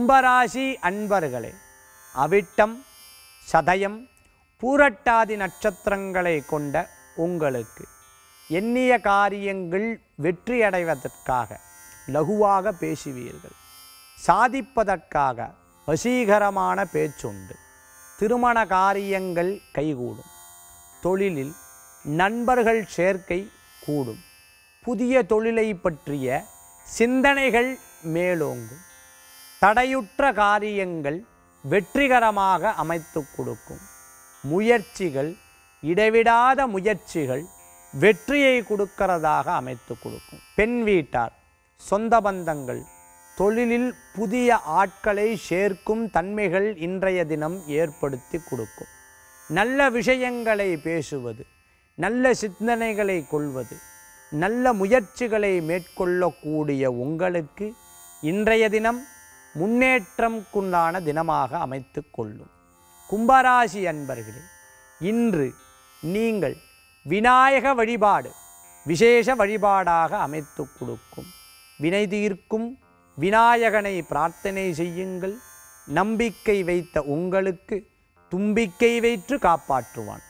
கும்பராசி அன்பர்களே அவிட்டம் சதயம் பூரட்டாதி நட்சத்திரங்களை கொண்ட உங்களுக்கு எண்ணிய காரியங்கள் வெற்றியடைவதற்காக லகுவாக பேசுவீர்கள் சாதிப்பதற்காக வசீகரமான பேச்சுண்டு திருமண காரியங்கள் கைகூடும் தொழிலில் நண்பர்கள் சேர்க்கை கூடும் புதிய தொழிலை பற்றிய சிந்தனைகள் மேலோங்கும் தடையுற்ற காரியங்கள் வெற்றிகரமாக அமைத்து கொடுக்கும் முயற்சிகள் இடைவிடாத முயற்சிகள் வெற்றியை கொடுக்கிறதாக அமைத்து கொடுக்கும் பெண் வீட்டார் சொந்த பந்தங்கள் தொழிலில் புதிய ஆட்களை சேர்க்கும் தன்மைகள் இன்றைய தினம் ஏற்படுத்தி கொடுக்கும் நல்ல விஷயங்களை பேசுவது நல்ல சிந்தனைகளை கொள்வது நல்ல முயற்சிகளை மேற்கொள்ளக்கூடிய உங்களுக்கு இன்றைய தினம் முன்னேற்றம்க்குண்டான தினமாக அமைத்து கொள்ளும் கும்பராசி அன்பர்களே இன்று நீங்கள் விநாயக வழிபாடு விசேஷ வழிபாடாக அமைத்து கொடுக்கும் வினை தீர்க்கும் விநாயகனை பிரார்த்தனை செய்யுங்கள் நம்பிக்கை வைத்த உங்களுக்கு தும்பிக்கை வைத்து காப்பாற்றுவான்